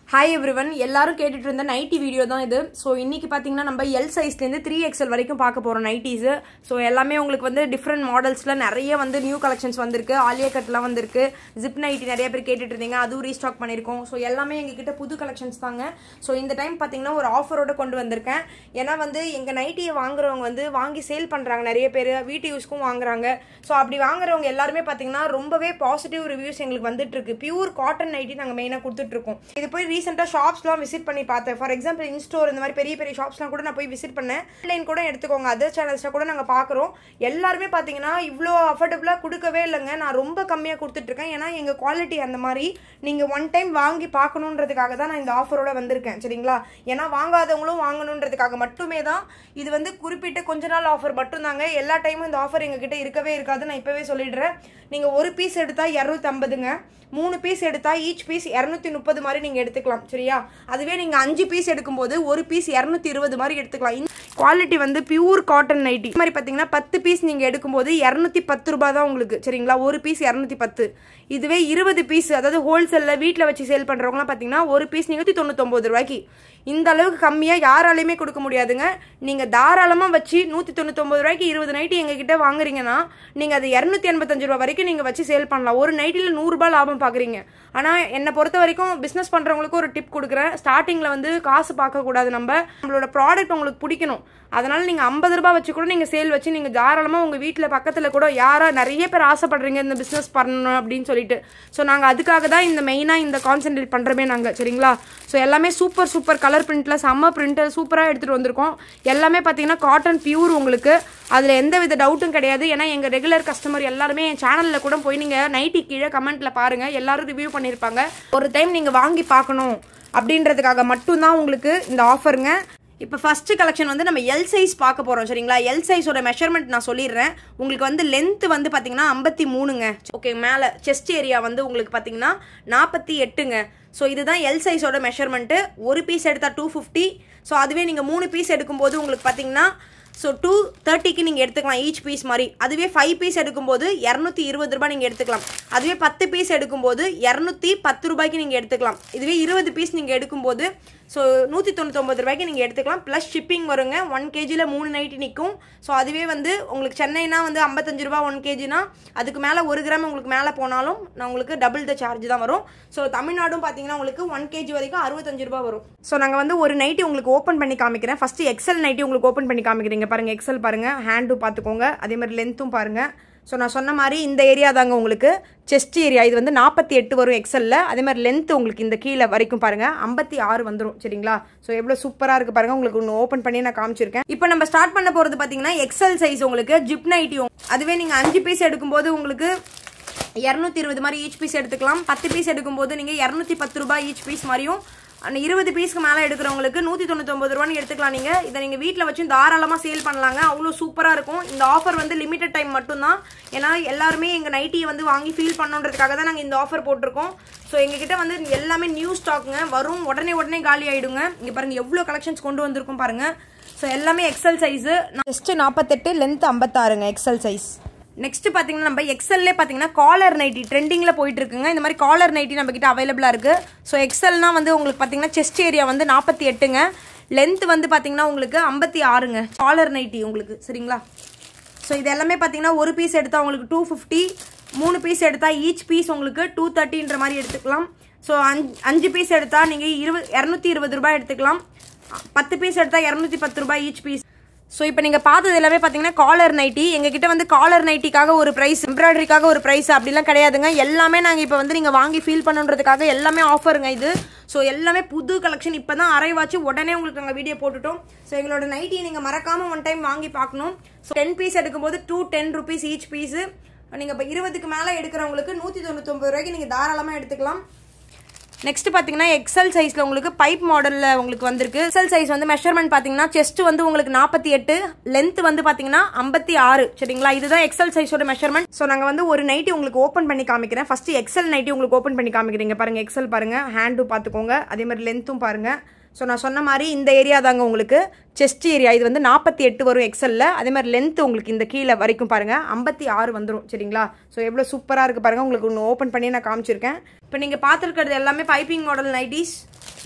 hi everyone எல்லாரும் கேட்டுட்டு இருந்த நைட்டி வீடியோ தான் இது ஸோ இன்னைக்கு பார்த்தீங்கன்னா நம்ம எல் சைஸ்லேருந்து த்ரீ எக்ஸல் வரைக்கும் பார்க்க போகிறோம் நைட்டிஸு ஸோ எல்லாமே உங்களுக்கு வந்து டிஃப்ரெண்ட் மாடல்ஸில் நிறைய வந்து நியூ கலெக்ஷன்ஸ் வந்திருக்கு ஆலியா கட்லாம் வந்திருக்கு ஜிப் நைட்டி நிறைய பேர் கேட்டுட்டு இருந்தீங்க அதுவும் ரீஸ்டாக் பண்ணியிருக்கோம் ஸோ எல்லாமே எங்ககிட்ட புது கலெக்ஷன்ஸ் தாங்க ஸோ இந்த டைம் பார்த்தீங்கன்னா ஒரு ஆஃபரோட கொண்டு வந்திருக்கேன் ஏன்னா வந்து எங்கள் நைட்டியை வாங்குறவங்க வந்து வாங்கி சேல் பண்ணுறாங்க நிறைய பேர் வீட்டு யூஸ்க்கும் வாங்குறாங்க ஸோ அப்படி வாங்குறவங்க எல்லாருமே பார்த்தீங்கன்னா ரொம்பவே பாசிட்டிவ் ரிவ்யூஸ் எங்களுக்கு வந்துட்டு இருக்கு பியூர் காட்டன் நைட்டி நாங்கள் மெயினாக கொடுத்துட்ருக்கோம் இது போய் ரீசெண்டாக ஷாப்ஸ்லாம் விசிட் பண்ணி பார்த்தேன் ஃபார் எக்ஸாம்பிள் இன்ஸ்டோர் இந்த மாதிரி பெரிய பெரிய ஷாப்ஸ்லாம் கூட நான் போய் விசிட் பண்ணேன் ஆன்லைன் கூட எடுத்துக்கோங்க அதர் சேனல்ஸில் கூட நாங்கள் பார்க்குறோம் எல்லாருமே பார்த்தீங்கன்னா இவ்வளோ அஃபோர்டபுளாக கொடுக்கவே இல்லைங்க நான் ரொம்ப கம்மியாக கொடுத்துட்ருக்கேன் ஏன்னா எங்கள் குவாலிட்டி அந்த மாதிரி நீங்கள் ஒன் டைம் வாங்கி பார்க்கணுன்றதுக்காக தான் நான் இந்த ஆஃபரோட வந்திருக்கேன் சரிங்களா ஏன்னா வாங்காதவங்களும் வாங்கணுன்றதுக்காக மட்டுமே தான் இது வந்து குறிப்பிட்ட கொஞ்ச நாள் ஆஃபர் மட்டும்தாங்க எல்லா டைமும் இந்த ஆஃபர் எங்ககிட்ட இருக்கவே இருக்காது நான் இப்போவே சொல்லிடுறேன் நீங்கள் ஒரு பீஸ் எடுத்தால் இரநூத்தம்பதுங்க மூணு பீஸ் எடுத்தால் ஈச் பீஸ் இரநூத்தி முப்பது மாதிரி நீங்கள் எடுத்துக்கலாம் சரியா அதுவே நீங்கள் அஞ்சு பீஸ் எடுக்கும்போது ஒரு பீஸ் இரநூத்தி இருபது மாதிரி எடுத்துக்கலாம் இந்த குவாலிட்டி வந்து பியூர் காட்டன் நைட்டி இந்த மாதிரி பார்த்தீங்கன்னா பத்து பீஸ் நீங்கள் எடுக்கும்போது இரநூத்தி பத்து ரூபாய் தான் உங்களுக்கு சரிங்களா ஒரு பீஸ் இரநூத்தி பத்து இதுவே இருபது பீஸ் அதாவது ஹோல்சேலில் வீட்டில் வச்சு சேல் பண்ணுறவங்களாம் பார்த்தீங்கன்னா ஒரு பீஸ் நூற்றி தொண்ணூத்தொம்பது ரூபாய்க்கு இந்த அளவுக்கு கம்மியாக யாராலையுமே கொடுக்க முடியாதுங்க நீங்கள் தாராளமாக வச்சு நூற்றி தொண்ணூத்தொம்பது ரூபாய்க்கு இருபது நைட்டி எங்ககிட்ட வாங்குறீங்கன்னா நீங்கள் அது இரநூத்தி எண்பத்தஞ்சு ரூபா வரைக்கும் நீங்கள் வச்சு சேல் பண்ணலாம் ஒரு நைட்டில் நூறுரூபா லாபம் பார்க்குறீங்க ஆனால் என்னை பொறுத்த வரைக்கும் பிஸ்னஸ் பண்ணுறவங்களுக்கு ஒரு டிப் கொடுக்குறேன் ஸ்டார்டிங்கில் வந்து காசு பார்க்கக்கூடாது நம்ம நம்மளோட ப்ராடக்ட் உங்களுக்கு பிடிக்கணும் அதனால நீங்கள் ஐம்பது ரூபா வச்சு கூட நீங்கள் சேல் வச்சு நீங்கள் தாராளமாக உங்கள் வீட்டில் பக்கத்தில் கூட யாரா நிறைய பேர் ஆசைப்படுறீங்க இந்த பிஸ்னஸ் பண்ணணும் அப்படின்னு சொல்லிட்டு ஸோ நாங்கள் அதுக்காக தான் இந்த மெயினாக இந்த கான்சென்ட்ரேட் பண்ணுறமே நாங்கள் சரிங்களா ஸோ எல்லாமே சூப்பர் சூப்பர் கலர் பிரிண்ட்டில் செம்ம பிரிண்ட்டு சூப்பராக எடுத்துகிட்டு வந்திருக்கோம் எல்லாமே பார்த்தீங்கன்னா காட்டன் பியூர் உங்களுக்கு அதில் எந்த வித டவுட்டும் கிடையாது ஏன்னா எங்கள் ரெகுலர் கஸ்டமர் எல்லாருமே என் சேனலில் கூட போய் நீங்கள் நைட்டி கீழே கமெண்ட்டில் பாருங்கள் எல்லாரும் ரிவ்யூ பண்ணியிருப்பாங்க ஒரு டைம் நீங்கள் வாங்கி பார்க்கணும் அப்படின்றதுக்காக மட்டும்தான் உங்களுக்கு இந்த ஆஃபருங்க இப்போ ஃபர்ஸ்ட் கலெக்ஷன் வந்து நம்ம எல் சைஸ் பார்க்க போகிறோம் சரிங்களா எல் சைஸோட மெஷர்மெண்ட் நான் சொல்லிடுறேன் உங்களுக்கு வந்து லென்த் வந்து பார்த்தீங்கன்னா ஐம்பத்தி மூணுங்க ஓகே மேலே செஸ்ட் ஏரியா வந்து உங்களுக்கு பார்த்தீங்கன்னா நாற்பத்தி எட்டுங்க ஸோ இதுதான் எல் சைஸோட மெஷர்மெண்ட்டு ஒரு பீஸ் எடுத்தால் டூ ஃபிஃப்டி ஸோ அதுவே நீங்கள் மூணு பீஸ் எடுக்கும்போது உங்களுக்கு பார்த்தீங்கன்னா ஸோ டூ தேர்ட்டிக்கு நீங்கள் எடுத்துக்கலாம் ஈச் பீஸ் மாதிரி அதுவே ஃபைவ் பீஸ் எடுக்கும்போது இரநூத்தி இருபது ரூபாய் நீங்கள் எடுத்துக்கலாம் அதுவே பத்து பீஸ் எடுக்கும்போது இரநூத்தி பத்து ரூபாய்க்கு நீங்கள் எடுத்துக்கலாம் இதுவே இருபது பீஸ் நீங்கள் எடுக்கும்போது ஸோ நூற்றி தொண்ணூத்தொம்பது ரூபாய்க்கு நீங்கள் எடுத்துக்கலாம் ப்ளஸ் ஷிப்பிங் வருங்க ஒன் கேஜியில் மூணு நைட்டி நிற்கும் ஸோ அதுவே வந்து உங்களுக்கு சென்னைனா வந்து ஐம்பத்தஞ்சு ரூபா ஒன் கேஜினா அதுக்கு மேலே ஒரு கிராம் உங்களுக்கு மேலே போனாலும் நான் உங்களுக்கு டபுள் த சார்ஜ் தான் வரும் ஸோ தமிழ்நாடும் பார்த்தீங்கன்னா உங்களுக்கு ஒன் கேஜி வரைக்கும் அறுபத்தஞ்சு ரூபா வரும் ஸோ நாங்கள் வந்து ஒரு நைட்டி உங்களுக்கு ஓப்பன் பண்ணி காமிக்கிறேன் ஃபஸ்ட்டு எக்ஸல் நைட்டி உங்களுக்கு ஓப்பன் பண்ணி காமிக்கிறீங்க பாருங்கள் எக்ஸல் பாருங்கள் ஹேண்டும் பார்த்துக்கோங்க அதே மாதிரி லென்த்தும் பாருங்கள் ஸோ நான் சொன்ன மாதிரி இந்த ஏரியா தாங்க உங்களுக்கு செஸ்ட் ஏரியா இது வந்து நாற்பத்தி எட்டு வரும் எக்ஸலில் அதே மாதிரி லென்த் உங்களுக்கு இந்த கீழே வரைக்கும் பாருங்கள் ஐம்பத்தி ஆறு வந்துடும் சரிங்களா ஸோ எவ்வளோ சூப்பராக இருக்குது பாருங்கள் உங்களுக்கு ஒன்று ஓப்பன் பண்ணி நான் காமிச்சிருக்கேன் இப்போ நம்ம ஸ்டார்ட் பண்ண போகிறது பார்த்தீங்கன்னா எக்ஸல் சைஸ் உங்களுக்கு ஜிப் நைட்டி அதுவே நீங்கள் அஞ்சு பீஸ் எடுக்கும்போது உங்களுக்கு இரநூத்தி இருபது மாதிரி ஈச் பீஸ் எடுத்துக்கலாம் பத்து பீஸ் எடுக்கும்போது நீங்கள் இரநூத்தி பத்து ரூபாய் ஈச் பீஸ் மாதிரியும் அந்த இருபது பீஸ்க்கு மேலே எடுக்கிறவங்களுக்கு நூற்றி தொண்ணூத்தொம்பது ரூபான்னு எடுத்துக்கலாம் நீங்கள் இதை நீங்கள் வீட்டில் வச்சு தாராளமாக சேல் பண்ணலாங்க அவ்வளோ சூப்பராக இருக்கும் இந்த ஆஃபர் வந்து லிமிட்டட் டைம் மட்டும்தான் ஏன்னா எல்லாருமே எங்கள் நைட்டியை வந்து வாங்கி ஃபீல் பண்ணுன்றதுக்காக தான் நாங்கள் இந்த ஆஃபர் போட்டிருக்கோம் ஸோ எங்ககிட்ட வந்து எல்லாமே நியூ ஸ்டாக்குங்க வரும் உடனே உடனே காலி ஆகிடுங்க இங்கே பாருங்கள் எவ்வளோ கலெக்ஷன்ஸ் கொண்டு வந்திருக்கும் பாருங்கள் ஸோ எல்லாமே எக்ஸல் சைஸு ஜஸ்ட்டு நாற்பத்தெட்டு லென்த் ஐம்பத்தாறுங்க எக்ஸல் சைஸ் நெக்ஸ்ட் பார்த்தீங்கன்னா நம்ம எக்ஸல்லே பார்த்தீங்கன்னா காலர் நைட்டி ட்ரெண்டிங்கில் போயிட்டு இருக்குங்க இந்த மாதிரி காலர் நைட்டி நம்ம கிட்ட அவைலபிளாக இருக்குது ஸோ எக்ஸல்னா வந்து உங்களுக்கு பார்த்தீங்கன்னா செஸ்ட் ஏரியா வந்து நாற்பத்தி எட்டுங்க லென்த் வந்து பார்த்தீங்கன்னா உங்களுக்கு ஐம்பத்தி ஆறுங்க காலர் நைட்டி உங்களுக்கு சரிங்களா ஸோ இது எல்லாமே பார்த்தீங்கன்னா ஒரு பீஸ் எடுத்தால் உங்களுக்கு டூ ஃபிஃப்டி மூணு பீஸ் எடுத்தால் ஈச் பீஸ் உங்களுக்கு டூ தேர்ட்டின்ற மாதிரி எடுத்துக்கலாம் ஸோ அஞ்சு அஞ்சு பீஸ் எடுத்தால் நீங்கள் இருபது இரநூத்தி இருபது ரூபாய் எடுத்துக்கலாம் பத்து பீஸ் எடுத்தால் இரநூத்தி பத்து ரூபாய் ஈச் பீஸ் ஸோ இப்போ நீங்கள் பார்த்தது எல்லாமே பார்த்தீங்கன்னா காலர் நைட்டி எங்ககிட்ட வந்து காலர் நைட்டிக்காக ஒரு ப்ரைஸ் எம்ப்ராய்டரிக்காக ஒரு ப்ரைஸ் அப்படிலாம் கிடையாதுங்க எல்லாமே நாங்கள் இப்போ வந்து நீங்கள் வாங்கி ஃபீல் பண்ணுன்றதுக்காக எல்லாமே ஆஃபருங்க இது ஸோ எல்லாமே புது கலெக்ஷன் இப்போ தான் அரைவாச்சு உடனே உங்களுக்கு நாங்கள் வீடியோ போட்டுட்டோம் ஸோ எங்களோட நைட்டி நீங்கள் மறக்காமல் ஒன் டைம் வாங்கி பார்க்கணும் ஸோ டென் பீஸ் எடுக்கும்போது two ten rupees each piece நீங்கள் இப்போ இருபதுக்கு மேலே எடுக்கிறவங்களுக்கு நூற்றி தொண்ணூத்தொம்பது ரூபாய்க்கு நீங்கள் தாராளமாக எடுத்துக்கலாம் நெக்ஸ்ட் பார்த்தீங்கன்னா எக்ஸல் சைஸில் உங்களுக்கு பைப் மாடலில் உங்களுக்கு வந்திருக்கு எக்ஸல் சைஸ் வந்து மெஷர்மெண்ட் பார்த்தீங்கன்னா செஸ்ட் வந்து உங்களுக்கு நாற்பத்தி எட்டு லென்த் வந்து பார்த்தீங்கன்னா ஐம்பத்தி ஆறு சரிங்களா இதுதான் எக்ஸல் சைஸோட மெஷர்மெண்ட் ஸோ நாங்கள் வந்து ஒரு நைட்டி உங்களுக்கு ஓப்பன் பண்ணி காமிக்கிறேன் ஃபர்ஸ்ட் எக்ஸல் நைட்டி உங்களுக்கு ஓப்பன் பண்ணி காமிக்கிறீங்க பாருங்க எக்ஸல் பாருங்க ஹேண்டும் பார்த்துக்கோங்க அதே மாதிரி லென்த்தும் பாருங்க ஸோ நான் சொன்ன மாதிரி இந்த ஏரியா தாங்க உங்களுக்கு செஸ்ட் ஏரியா இது வந்து நாற்பத்தி எட்டு வரும் எக்ஸலில் அதே மாதிரி லென்த் உங்களுக்கு இந்த கீழே வரைக்கும் பாருங்கள் ஐம்பத்தி ஆறு வந்துடும் சரிங்களா ஸோ எவ்வளோ சூப்பராக இருக்குது பாருங்கள் உங்களுக்கு ஒன்று ஓப்பன் பண்ணி நான் காமிச்சிருக்கேன் இப்போ நீங்கள் பார்த்துருக்கிறது எல்லாமே பைப்பிங் மாடல் நைட்டிஸ் ஸோ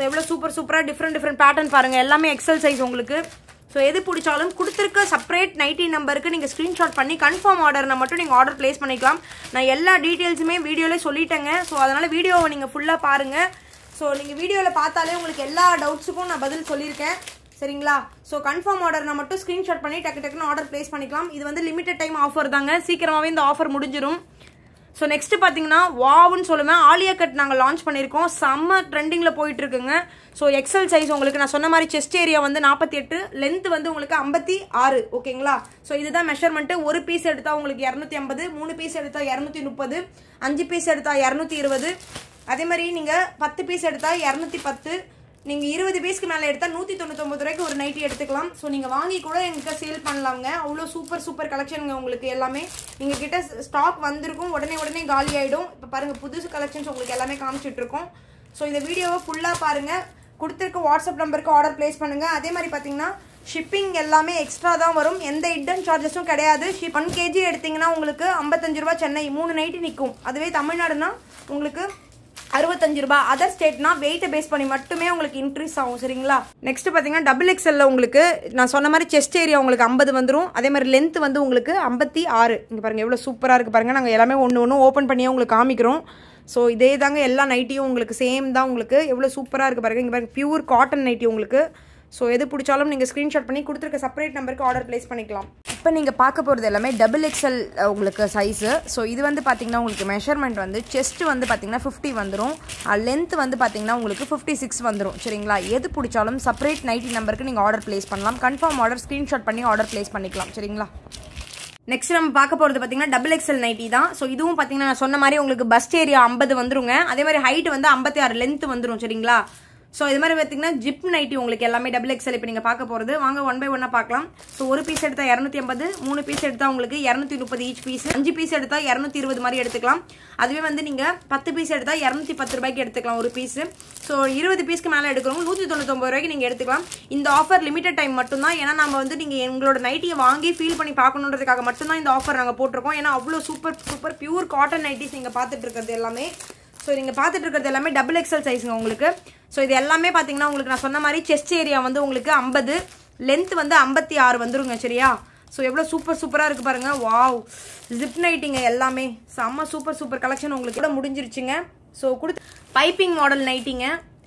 எவ்வளோ சூப்பர் சூப்பராக டிஃப்ரெண்ட் டிஃப்ரெண்ட் பேட்டர்ன் பாருங்கள் எல்லாமே எக்ஸல் சைஸ் உங்களுக்கு ஸோ எது பிடிச்சாலும் கொடுத்துருக்க செப்பரேட் நைட்டி நம்பருக்கு நீங்கள் ஸ்க்ரீன்ஷாட் பண்ணி கன்ஃபார்ம் ஆர்டர்னை மட்டும் நீங்கள் ஆர்டர் ப்ளேஸ் பண்ணிக்கலாம் நான் எல்லா டீட்டெயில்ஸுமே வீடியோலே சொல்லிட்டேங்க ஸோ அதனால் வீடியோவை நீங்கள் ஃபுல்லாக பாருங்கள் ஸோ நீங்கள் வீடியோவில் பார்த்தாலே உங்களுக்கு எல்லா டவுட்ஸுக்கும் நான் பதில் சொல்லியிருக்கேன் சரிங்களா ஸோ கன்ஃபார்ம் ஆர்டர்னா மட்டும் ஸ்க்ரீன்ஷாட் பண்ணி டக்கு டக்குன்னு ஆர்டர் ப்ளேஸ் பண்ணிக்கலாம் இது வந்து லிமிடெட் டைம் ஆஃபர் தாங்க சீக்கிரமாகவே இந்த ஆஃபர் முடிஞ்சிடும் ஸோ நெக்ஸ்ட் பார்த்தீங்கன்னா வாவுன்னு சொல்லுவேன் ஆலியா கட் நாங்கள் லான்ச் பண்ணியிருக்கோம் செம்ம ட்ரெண்டிங்கில் போயிட்டு இருக்குங்க ஸோ எக்ஸல் சைஸ் உங்களுக்கு நான் சொன்ன மாதிரி செஸ்ட் ஏரியா வந்து நாற்பத்தி எட்டு லென்த் வந்து உங்களுக்கு ஐம்பத்தி ஆறு ஓகேங்களா ஸோ இதுதான் மெஷர்மெண்ட்டு ஒரு பீஸ் எடுத்தால் உங்களுக்கு இரநூத்தி ஐம்பது மூணு பீஸ் எடுத்தால் இரநூத்தி முப்பது அஞ்சு பீஸ் எடுத்தால் இரநூத்தி இருபது அதே மாதிரி நீங்கள் பத்து பீஸ் எடுத்தால் இரநூத்தி பத்து நீங்கள் இருபது பீஸ்க்கு மேலே எடுத்தால் நூற்றி தொண்ணூத்தொம்பது ரூபாய்க்கு ஒரு நைட்டி எடுத்துக்கலாம் ஸோ நீங்கள் வாங்கி கூட எங்கிட்ட சேல் பண்ணலாங்க அவ்வளோ சூப்பர் சூப்பர் கலெக்ஷனுங்க உங்களுக்கு எல்லாமே நீங்கள் கிட்ட ஸ்டாக் வந்திருக்கும் உடனே உடனே காலி ஆகிடும் இப்போ பாருங்கள் புதுசு கலெக்ஷன்ஸ் உங்களுக்கு எல்லாமே காமிச்சிட்டு இருக்கோம் ஸோ இந்த வீடியோவை ஃபுல்லாக பாருங்கள் கொடுத்துருக்க வாட்ஸ்அப் நம்பருக்கு ஆர்டர் ப்ளேஸ் பண்ணுங்கள் அதே மாதிரி பார்த்தீங்கன்னா ஷிப்பிங் எல்லாமே எக்ஸ்ட்ரா தான் வரும் எந்த ஹிடன் சார்ஜஸும் கிடையாது ஷிப் ஒன் கேஜி எடுத்தீங்கன்னா உங்களுக்கு ஐம்பத்தஞ்சு ரூபா சென்னை மூணு நைட்டு நிற்கும் அதுவே தமிழ்நாடுனா உங்களுக்கு அறுபத்தஞ்சு ரூபாய் அதர் ஸ்டேட்னா வெயிட்டை பேஸ் பண்ணி மட்டுமே உங்களுக்கு இன்க்ரீஸ் ஆகும் சரிங்களா நெக்ஸ்ட் பார்த்தீங்கன்னா டபுள் எக்ஸ்எல்ல உங்களுக்கு நான் சொன்ன மாதிரி செஸ்ட் ஏரியா உங்களுக்கு ஐம்பது வந்துடும் அதே மாதிரி லென்த் வந்து உங்களுக்கு ஐம்பத்தி ஆறு இங்கே பாருங்கள் எவ்வளோ சூப்பராக இருக்குது பாருங்கள் நாங்கள் எல்லாமே ஒன்று ஒன்று ஓப்பன் பண்ணியே உங்களுக்கு காமிக்கிறோம் ஸோ இதே தாங்க எல்லா நைட்டியும் உங்களுக்கு சேம் தான் உங்களுக்கு எவ்வளோ சூப்பராக இருக்குது பாருங்கள் இங்கே பாருங்கள் பியூர் காட்டன் நைட்டி உங்களுக்கு ஸோ எது பிடிச்சாலும் நீங்கள் ஸ்க்ரீன்ஷாட் பண்ணி கொடுத்துருக்க செப்பரேட் நம்பருக்கு ஆர்டர் ப்ளேஸ் பண்ணிக்கலாம் இப்போ நீங்கள் பார்க்க போகிறது எல்லாமே டபுள் எக்ஸ்எல் உங்களுக்கு சைஸு ஸோ இது வந்து பார்த்தீங்கன்னா உங்களுக்கு மெஷர்மெண்ட் வந்து செஸ்ட் வந்து பார்த்தீங்கன்னா ஃபிஃப்டி வந்துடும் லென்த் வந்து பார்த்தீங்கன்னா உங்களுக்கு ஃபிஃப்டி சிக்ஸ் வந்துடும் சரிங்களா எது பிடிச்சாலும் செப்பரேட் நைட்டி நம்பருக்கு நீங்கள் ஆர்டர் ப்ளேஸ் பண்ணலாம் கன்ஃபார்ம் ஆர்டர் ஸ்க்ரீன்ஷாட் பண்ணி ஆர்டர் ப்ளேஸ் பண்ணிக்கலாம் சரிங்களா நெக்ஸ்ட் நம்ம பார்க்க போகிறது பார்த்தீங்கன்னா டபுள் எக்ஸ்எல் நைட்டி தான் ஸோ இதுவும் பார்த்தீங்கன்னா நான் சொன்ன மாதிரி உங்களுக்கு பஸ்ட் ஏரியா ஐம்பது வந்துருங்க அதே மாதிரி ஹைட் வந்து ஐம்பத்தி ஆறு லென்த் வந்துடும் சரிங்களா ஸோ இது மாதிரி பார்த்தீங்கன்னா ஜிப் நைட்டி உங்களுக்கு எல்லாமே டபுள் எக்ஸ்எல் இப்போ நீங்கள் பார்க்க போகிறது வாங்க ஒன் பை ஒன்னாக பார்க்கலாம் ஸோ ஒரு பீஸ் எடுத்தால் இரநூத்தி ஐம்பது மூணு பீஸ் எடுத்தால் உங்களுக்கு இரநூத்தி முப்பது ஈச் பீஸ் அஞ்சு பீஸ் எடுத்தால் இரநூத்தி இருபது மாதிரி எடுத்துக்கலாம் அதுவே வந்து நீங்கள் பத்து பீஸ் எடுத்தால் இரநூத்தி பத்து ரூபாய்க்கு எடுத்துக்கலாம் ஒரு பீஸ் ஸோ இருபது பீஸ்க்கு மேலே எடுக்கிறவங்க நூற்றி தொண்ணூத்தொம்பது ரூபாய்க்கு நீங்கள் எடுத்துக்கலாம் இந்த ஆஃபர் லிமிடெட் டைம் மட்டும்தான் ஏன்னா நம்ம வந்து நீங்கள் எங்களோட நைட்டியை வாங்கி ஃபீல் பண்ணி பார்க்கணுன்றதுக்காக மட்டும்தான் இந்த ஆஃபர் நாங்கள் போட்டிருக்கோம் ஏன்னா அவ்வளோ super super pure cotton nighties நீங்கள் பார்த்துட்டு இருக்கிறது எல்லாமே ஸோ நீங்கள் பார்த்துட்டு இருக்கிறது எல்லாமே டபுள் எக்ஸல் சைஸுங்க உங்களுக்கு ஸோ இது எல்லாமே பார்த்தீங்கன்னா உங்களுக்கு நான் சொன்ன மாதிரி செஸ்ட் ஏரியா வந்து உங்களுக்கு ஐம்பது லென்த் வந்து ஐம்பத்தி ஆறு வந்துருங்க சரியா ஸோ எவ்வளோ சூப்பர் சூப்பராக இருக்குது பாருங்கள் வாவ் ஜிப் நைட்டிங்க எல்லாமே செம்ம சூப்பர் சூப்பர் கலெக்ஷன் உங்களுக்கு கூட முடிஞ்சிருச்சுங்க ஸோ கொடுத்து பைப்பிங் மாடல் நைட்டிங்க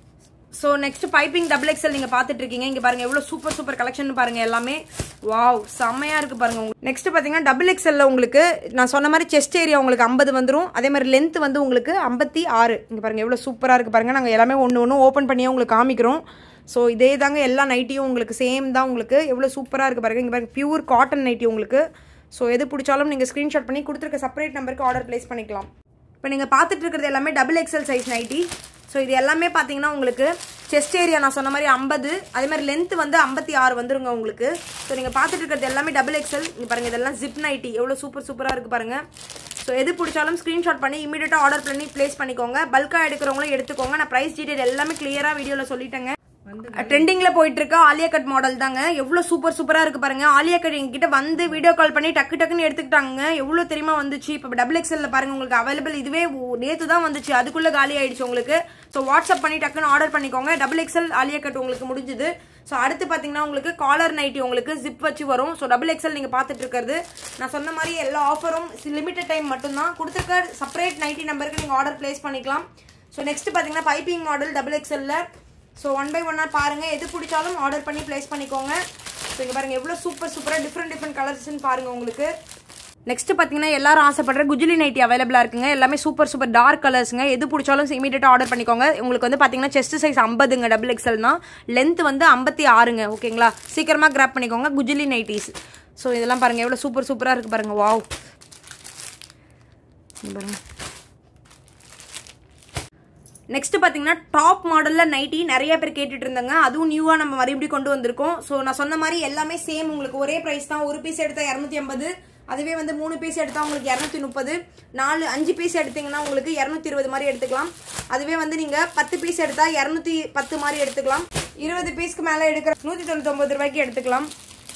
so next piping double XL நீங்கள் பார்த்துட்டு இருக்கீங்க இங்கே பாருங்க எவ்வளோ சூப்பர் சூப்பர் கலெக்ஷன் பாருங்க எல்லாமே வாவ் செம்மையாக இருக்குது பாருங்க உங்களுக்கு நெக்ஸ்ட் பார்த்தீங்கன்னா டபுள் எக்ஸல்ல உங்களுக்கு நான் சொன்ன மாதிரி செஸ்ட் ஏரியா உங்களுக்கு ஐம்பது வந்துடும் அதே மாதிரி லென்த் வந்து உங்களுக்கு ஐம்பத்தி ஆறு இங்கே பாருங்க எவ்வளோ சூப்பராக இருக்குது பாருங்க நாங்கள் எல்லாமே ஒன்று ஒன்று ஓப்பன் பண்ணியே உங்களுக்கு காமிக்கிறோம் ஸோ இதே தாங்க எல்லா நைட்டியும் உங்களுக்கு சேம் தான் உங்களுக்கு எவ்வளோ சூப்பராக இருக்குது பாருங்க இங்கே பாருங்க பியூர் காட்டன் நைட்டி உங்களுக்கு ஸோ எது பிடிச்சாலும் நீங்கள் ஸ்க்ரீன்ஷாட் பண்ணி கொடுத்துருக்க செப்பரேட் நம்பருக்கு ஆர்டர் ப்ளேஸ் பண்ணிக்கலாம் இப்போ நீங்கள் பார்த்துட்டு இருக்கிறது எல்லாமே double XL size nighty so இது எல்லாமே பார்த்தீங்கன்னா உங்களுக்கு செஸ்ட் ஏரியா நான் சொன்ன மாதிரி ஐம்பது அதே மாதிரி லென்த் வந்து ஐம்பத்தி ஆறு வந்துருங்க உங்களுக்கு ஸோ நீங்கள் பார்த்துட்டு இருக்கிறது எல்லாமே டபுள் எக்ஸல் இங்கே பாருங்கள் இதெல்லாம் ஜிப் நைட்டி எவ்வளோ சூப்பர் சூப்பராக இருக்குது பாருங்கள் ஸோ எது பிடிச்சாலும் ஸ்க்ரீன்ஷாட் பண்ணி இமீடியட்டாக ஆர்டர் பண்ணி ப்ளேஸ் பண்ணிக்கோங்க பல்காக எடுக்கிறவங்களும் எடுத்துக்கோங்க நான் ப்ரைஸ் டீடைல் எல்லாமே கிளியராக வீடியோவில் சொல்லிட்டேங்க ட்ரெண்டிங்ல போயிட்டு இருக்க ஆலியா கட் மாடல் தாங்க எவ்வளவு சூப்பர் சூப்பரா இருக்கு பாருங்க ஆலியா கட் எங்ககிட்ட வந்து வீடியோ கால் பண்ணி டக்கு டக்குன்னு எடுத்துக்கிட்டாங்க எவ்வளவு தெரியுமா வந்துச்சு இப்போ டபுள் எக்ஸ்எல்ல பாருங்க உங்களுக்கு அவைலபிள் இதுவே நேத்து தான் வந்துச்சு அதுக்குள்ள காலி ஆயிடுச்சு உங்களுக்கு ஸோ வாட்ஸ்அப் பண்ணி டக்குன்னு ஆர்டர் பண்ணிக்கோங்க டபுள் எக்ஸ்எல் ஆலியா கட் உங்களுக்கு முடிஞ்சுது ஸோ அடுத்து பார்த்தீங்கன்னா உங்களுக்கு காலர் நைட்டி உங்களுக்கு ஜிப் வச்சு வரும் ஸோ டபுள் எக்ஸ்எல் நீங்கள் பார்த்துட்டு இருக்கிறது நான் சொன்ன மாதிரி எல்லா ஆஃபரும் லிமிட்டட் டைம் மட்டும்தான் கொடுத்துருக்க செப்பரேட் நைட்டி நம்பருக்கு நீங்கள் ஆர்டர் ப்ளேஸ் பண்ணிக்கலாம் ஸோ நெக்ஸ்ட் பார்த்தீங்கன்னா பைப்பிங் மாடல் டபுள் எக்ஸ்எல்ல ஸோ ஒன் பை ஒன்னாக பாருங்கள் எது பிடிச்சாலும் ஆர்டர் பண்ணி ப்ளேஸ் பண்ணிக்கோங்க ஸோ இங்கே பாருங்கள் எவ்வளோ சூப்பர் சூப்பராக டிஃப்ரெண்ட் டிஃப்ரெண்ட் கலர்ஸ்னு பாருங்கள் உங்களுக்கு நெக்ஸ்ட் பார்த்தீங்கன்னா எல்லாரும் ஆசைப்படுற குஜிலி நைட்டி அவைலபிளாக இருக்குங்க எல்லாமே சூப்பர் சூப்பர் டார்க் கலர்ஸுங்க எது பிடிச்சாலும் இமீடியட்டாக ஆர்டர் பண்ணிக்கோங்க உங்களுக்கு வந்து பார்த்தீங்கன்னா செஸ்ட் சைஸ் ஐம்பதுங்க டபுள் எக்ஸல் தான் லென்த் வந்து ஐம்பத்தி ஆறுங்க ஓகேங்களா சீக்கிரமாக கிராப் பண்ணிக்கோங்க குஜிலி நைட்டிஸ் ஸோ இதெல்லாம் பாருங்கள் எவ்வளோ சூப்பர் சூப்பராக இருக்குது பாருங்கள் வாவ் பாருங்கள் நெக்ஸ்ட் பார்த்தீங்கன்னா டாப் மாடலில் நைட்டி நிறைய பேர் கேட்டுட்டு இருந்தாங்க அதுவும் நியூவாக நம்ம மறுபடியும் கொண்டு வந்திருக்கோம் ஸோ நான் சொன்ன மாதிரி எல்லாமே சேம் உங்களுக்கு ஒரே ப்ரைஸ் தான் ஒரு பீஸ் எடுத்தால் இரநூத்தி ஐம்பது அதுவே வந்து மூணு பீஸ் எடுத்தால் உங்களுக்கு இரநூத்தி முப்பது நாலு அஞ்சு பீஸ் எடுத்தீங்கன்னா உங்களுக்கு இரநூத்தி இருபது மாதிரி எடுத்துக்கலாம் அதுவே வந்து நீங்கள் பத்து பீஸ் எடுத்தால் இரநூத்தி பத்து மாதிரி எடுத்துக்கலாம் இருபது பீஸ்க்கு மேலே எடுக்கிற நூற்றி தொண்ணூத்தொம்பது ரூபாய்க்கு எடுத்துக்கலாம்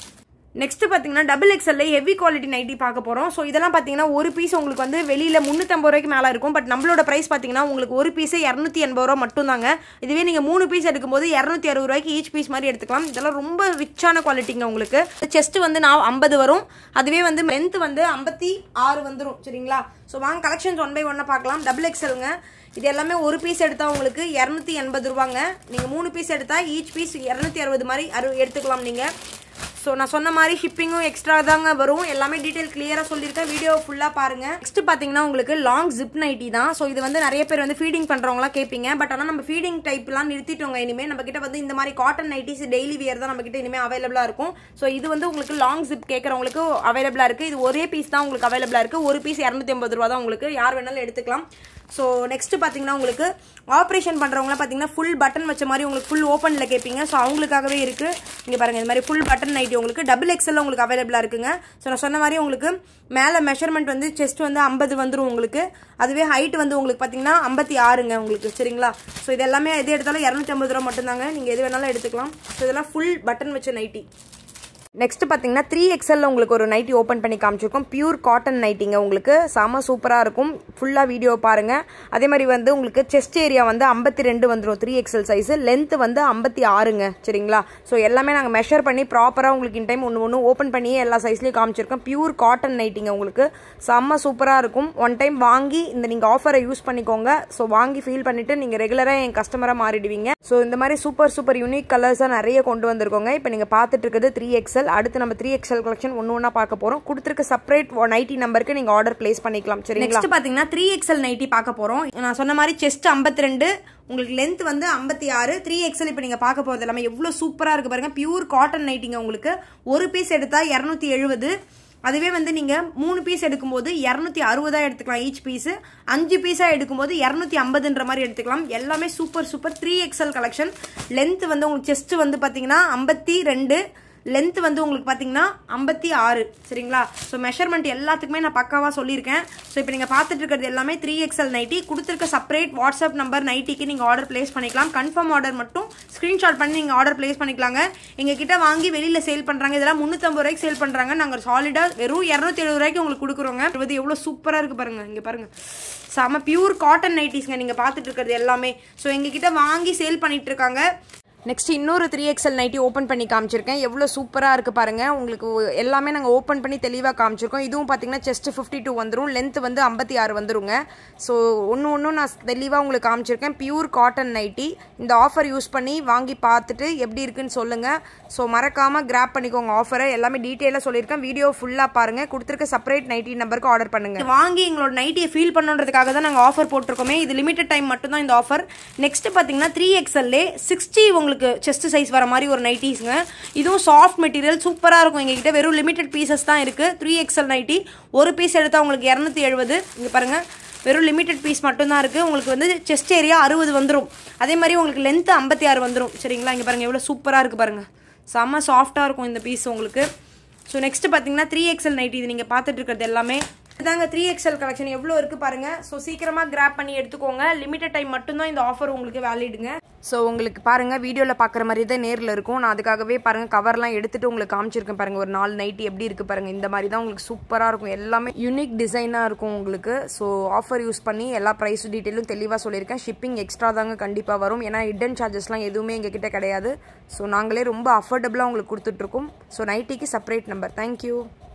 நெக்ஸ்ட் பார்த்தீங்கன்னா டபுள் எக்ஸ்எல்ல ஹெவி குவாலிட்டி நைட்டி பார்க்க போகிறோம் ஸோ இதெல்லாம் பார்த்தீங்கன்னா ஒரு பீஸ் உங்களுக்கு வந்து வெளியில் முந்நூற்றம்பது ரூபாய்க்கு மேலே இருக்கும் பட் நம்மளோட ப்ரைஸ் பார்த்தீங்கன்னா உங்களுக்கு ஒரு பீஸே இரநூத்தி எண்பது ரூபா மட்டும்தாங்க இதுவே நீங்கள் மூணு பீஸ் எடுக்கும்போது இரநூத்தி அறுபது ரூபாய்க்கு ஈச் பீஸ் மாதிரி எடுத்துக்கலாம் இதெல்லாம் ரொம்ப ரிச்சான குவாலிட்டிங்க உங்களுக்கு செஸ்ட் வந்து நான் ஐம்பது வரும் அதுவே வந்து லென்த் வந்து ஐம்பத்தி ஆறு வந்துடும் சரிங்களா ஸோ வாங்க கலெக்ஷன்ஸ் ஒன் பை ஒன்னாக பார்க்கலாம் டபுள் எக்ஸ்எல்ங்க இது எல்லாமே ஒரு பீஸ் எடுத்தால் உங்களுக்கு இரநூத்தி எண்பது ரூபாங்க நீங்கள் மூணு பீஸ் எடுத்தால் ஈச் பீஸ் இரநூத்தி அறுபது மாதிரி அறு எடுத்துக்கலாம் நீங்கள் ஸோ நான் சொன்ன மாதிரி ஷிப்பிங்கும் எக்ஸ்ட்ரா தாங்க வரும் எல்லாமே டீட்டெயில் கிளியராக சொல்லியிருக்கேன் வீடியோ ஃபுல்லாக பாருங்க நெக்ஸ்ட் பார்த்தீங்கன்னா உங்களுக்கு லாங் ஜிப் நைட்டி தான் ஸோ இது வந்து நிறைய பேர் வந்து ஃபீடிங் பண்ணுறவங்களாம் கேட்பீங்க பட் ஆனால் நம்ம ஃபீடிங் டைப்லாம் நிறுத்திட்டோங்க இனிமேல் நம்ம கிட்ட வந்து இந்த மாதிரி காட்டன் நைட்டிஸ் டெய்லி வியர் தான் நம்ம கிட்ட இனிமேல் அவைலபிளாக இருக்கும் ஸோ இது வந்து உங்களுக்கு லாங் ஜிப் கேட்குறவங்களுக்கு அவைலபிளாக இருக்குது இது ஒரே பீஸ் தான் உங்களுக்கு அவைலபிளாக இருக்குது ஒரு பீஸ் இரநூத்தி ஐம்பது ரூபா தான் உங்களுக்கு யார் வேணாலும் எடுத்துக்கலாம் ஸோ நெக்ஸ்ட் பார்த்தீங்கன்னா உங்களுக்கு ஆப்ரேஷன் பண்ணுறவங்களாம் பார்த்தீங்கன்னா ஃபுல் பட்டன் வச்ச மாதிரி உங்களுக்கு ஃபுல் ஓப்பனில் கேட்பீங்க ஸோ அவங்களுக்காகவே இருக்குது இங்கே பாருங்கள் இந்த மாதிரி ஃபுல் பட்டன் நைட்டி உங்களுக்கு டபுள் எக்ஸல் உங்களுக்கு அவைலபிளாக இருக்குங்க ஸோ நான் சொன்ன மாதிரி உங்களுக்கு மேலே மெஷர்மெண்ட் வந்து செஸ்ட் வந்து ஐம்பது வந்துடும் உங்களுக்கு அதுவே ஹைட் வந்து உங்களுக்கு பார்த்தீங்கன்னா ஐம்பத்தி ஆறுங்க உங்களுக்கு சரிங்களா ஸோ இது எல்லாமே எது எடுத்தாலும் இரநூத்தி ஐம்பது ரூபா மட்டும்தாங்க நீங்கள் எது வேணாலும் எடுத்துக்கலாம் ஸோ இதெல்லாம் ஃபுல் பட்டன் வச்ச நைட்டி நெக்ஸ்ட் பார்த்தீங்கன்னா த்ரீ எக்ஸலில் உங்களுக்கு ஒரு நைட்டி ஓப்பன் பண்ணி காமிச்சிருக்கோம் பியூர் காட்டன் நைட்டிங்க உங்களுக்கு செம சூப்பராக இருக்கும் ஃபுல்லாக வீடியோ பாருங்கள் அதே மாதிரி வந்து உங்களுக்கு செஸ்ட் ஏரியா வந்து ஐம்பத்தி ரெண்டு வந்துடும் த்ரீ எக்ஸல் சைஸு லென்த் வந்து ஐம்பத்தி ஆறுங்க சரிங்களா ஸோ எல்லாமே நாங்கள் மெஷர் பண்ணி ப்ராப்பராக உங்களுக்கு இன் டைம் ஒன்று ஒன்று ஓப்பன் பண்ணியே எல்லா சைஸ்லேயும் காமிச்சிருக்கோம் பியூர் காட்டன் நைட்டிங்க உங்களுக்கு செம்ம சூப்பராக இருக்கும் ஒன் டைம் வாங்கி இந்த நீங்கள் ஆஃபரை யூஸ் பண்ணிக்கோங்க ஸோ வாங்கி ஃபீல் பண்ணிவிட்டு நீங்கள் ரெகுலராக என் கஸ்டமராக மாறிடுவீங்க ஸோ இந்த மாதிரி சூப்பர் சூப்பர் யூனிக் கலர்ஸாக நிறைய கொண்டு வந்திருக்கோங்க இப்போ நீங்கள் பார்த்துட்டு இருக்கிறது த்ரீ எக்ஸல் அடுத்து நம்ம த்ரீ எக்ஸல் கலெக்ஷன் ஒன்று ஒன்றா பார்க்க போகிறோம் கொடுத்துருக்க செப்பரேட் நைட்டி நம்பருக்கு நீங்கள் ஆர்டர் பிளேஸ் பண்ணிக்கலாம் சரி நெக்ஸ்ட் பார்த்தீங்கன்னா த்ரீ எக்ஸல் நைட்டி பார்க்க போகிறோம் நான் சொன்ன மாதிரி செஸ்ட் ஐம்பத்தி ரெண்டு உங்களுக்கு லென்த் வந்து ஐம்பத்தி ஆறு த்ரீ எக்ஸல் இப்போ நீங்கள் பார்க்க போகிறது எல்லாமே எவ்வளோ சூப்பராக இருக்குது பாருங்கள் பியூர் காட்டன் நைட்டிங்க உங்களுக்கு ஒரு பீஸ் எடுத்தால் இரநூத்தி எழுபது அதுவே வந்து நீங்கள் மூணு பீஸ் எடுக்கும்போது இரநூத்தி அறுபதாக எடுத்துக்கலாம் ஈச் பீஸு அஞ்சு பீஸாக எடுக்கும்போது இரநூத்தி ஐம்பதுன்ற மாதிரி எடுத்துக்கலாம் எல்லாமே super super three XL collection length வந்து உங்களுக்கு செஸ்ட் வந்து பார்த்தீங்கன்னா ஐம்பத்தி ரெண்டு லென்த் வந்து உங்களுக்கு பார்த்தீங்கன்னா ஐம்பத்தி ஆறு சரிங்களா ஸோ மெஷர்மெண்ட் எல்லாத்துக்குமே நான் பக்காவாக சொல்லியிருக்கேன் ஸோ இப்போ நீங்கள் பார்த்துட்டு இருக்கிறது எல்லாமே த்ரீ எக்ஸல் நைட்டி கொடுத்துருக்க செப்பரேட் வாட்ஸ்அப் நம்பர் நைட்டிக்கு நீங்கள் ஆர்டர் பிளேஸ் பண்ணிக்கலாம் கன்ஃபார்ம் ஆர்டர் மட்டும் ஸ்க்ரீன்ஷாட் பண்ணி நீங்கள் ஆர்டர் பிளேஸ் பண்ணிக்கலாங்க எங்கள் கிட்ட வாங்கி வெளியில் சேல் பண்ணுறாங்க இதெல்லாம் முந்நூற்றம்பது ரூபாய்க்கு சேல் பண்ணுறாங்க நாங்கள் சாலிடாக வெறும் இரநூத்தி எழுபது ரூபாய்க்கு உங்களுக்கு கொடுக்குறோங்க இது எவ்வளோ சூப்பராக இருக்குது பாருங்கள் இங்கே பாருங்கள் செம பியூர் காட்டன் நைட்டிஸ்ங்க நீங்கள் பார்த்துட்டு இருக்கிறது எல்லாமே ஸோ எங்ககிட்ட வாங்கி சேல் பண்ணிட்டு இருக்காங்க நெக்ஸ்ட் இன்னொரு த்ரீ எக்ஸல் நைட்டி ஓப்பன் பண்ணி காமிச்சிருக்கேன் எவ்வளோ சூப்பராக இருக்குது பாருங்கள் உங்களுக்கு எல்லாமே நாங்கள் ஓப்பன் பண்ணி தெளிவாக காமிச்சிருக்கோம் இதுவும் பார்த்தீங்கன்னா செஸ்ட் ஃபிஃப்டி டூ வந்துடும் லென்த் வந்து ஐம்பத்தி ஆறு வந்துருங்க ஸோ ஒன்று ஒன்றும் நான் தெளிவாக உங்களுக்கு காமிச்சிருக்கேன் பியூர் காட்டன் நைட்டி இந்த ஆஃபர் யூஸ் பண்ணி வாங்கி பார்த்துட்டு எப்படி இருக்குன்னு சொல்லுங்கள் ஸோ மறக்காமல் கிராப் பண்ணிக்கோங்க ஆஃபரை எல்லாமே டீட்டெயிலாக சொல்லியிருக்கேன் வீடியோ ஃபுல்லாக பாருங்கள் கொடுத்துருக்க செப்பரேட் நைட்டி நம்பருக்கு ஆர்டர் பண்ணுங்கள் வாங்கி எங்களோட நைட்டியை ஃபீல் பண்ணுன்றதுக்காக தான் நாங்கள் ஆஃபர் போட்டிருக்கோமே இது லிமிடெட் டைம் மட்டும் தான் இந்த ஆஃபர் நெக்ஸ்ட் பார்த்தீங்கன்னா த்ரீ எக்ஸல்லே சிக்ஸ்டி உங்களுக்கு செஸ்ட் சைஸ் வர மாதிரி ஒரு நைட்டிஸ்ங்க இதுவும் சாஃப்ட் மெட்டீரியல் சூப்பராக இருக்கும் எங்ககிட்ட வெறும் லிமிடெட் பீசஸ் தான் இருக்குது த்ரீ எக்ஸல் நைட்டி ஒரு பீஸ் எடுத்தால் உங்களுக்கு இரநூத்தி எழுபது இங்கே பாருங்கள் வெறும் லிமிடெட் பீஸ் மட்டும்தான் இருக்குது உங்களுக்கு வந்து செஸ்ட் ஏரியா அறுபது வந்துடும் அதே மாதிரி உங்களுக்கு லென்த்து ஐம்பத்தி ஆறு வந்துடும் சரிங்களா இங்கே பாருங்கள் எவ்வளோ சூப்பராக இருக்குது பாருங்கள் செம்ம சாஃப்டாக இருக்கும் இந்த பீஸ் உங்களுக்கு ஸோ நெக்ஸ்ட் பார்த்தீங்கன்னா த்ரீ எக்ஸல் நைட்டி இது நீங்கள் பார்த்துட்டு இருக்கிறது எல்லாமே இதாங்க த்ரீ எக்ஸல் கலெக்ஷன் எவ்வளோ இருக்குது பாருங்கள் ஸோ சீக்கிரமாக கிராப் பண்ணி எடுத்துக்கோங்க லிமிட்டட் டைம் மட்டும்தான் இந்த ஆஃபர் உங்களுக்கு வேலிடுங்க ஸோ உங்களுக்கு பாருங்கள் வீடியோவில் பார்க்குற மாதிரி தான் நேரில் இருக்கும் நான் அதுக்காகவே பாருங்கள் கவர்லாம் எடுத்துகிட்டு உங்களுக்கு காமிச்சிருக்கேன் பாருங்கள் ஒரு நாலு நைட்டி எப்படி இருக்குது பாருங்கள் இந்த மாதிரி தான் உங்களுக்கு சூப்பராக இருக்கும் எல்லாமே யூனிக் டிசைனாக இருக்கும் உங்களுக்கு ஸோ ஆஃபர் யூஸ் பண்ணி எல்லா ப்ரைஸ் டீட்டெயிலும் தெளிவாக சொல்லியிருக்கேன் ஷிப்பிங் எக்ஸ்ட்ரா தாங்க கண்டிப்பாக வரும் ஏன்னா ஹிடன் சார்ஜஸ்லாம் எதுவுமே எங்ககிட்ட கிடையாது ஸோ நாங்களே ரொம்ப அஃபோர்டபுளாக உங்களுக்கு கொடுத்துட்ருக்கோம் ஸோ நைட்டிக்கு செப்பரேட் நம்பர் தேங்க்யூ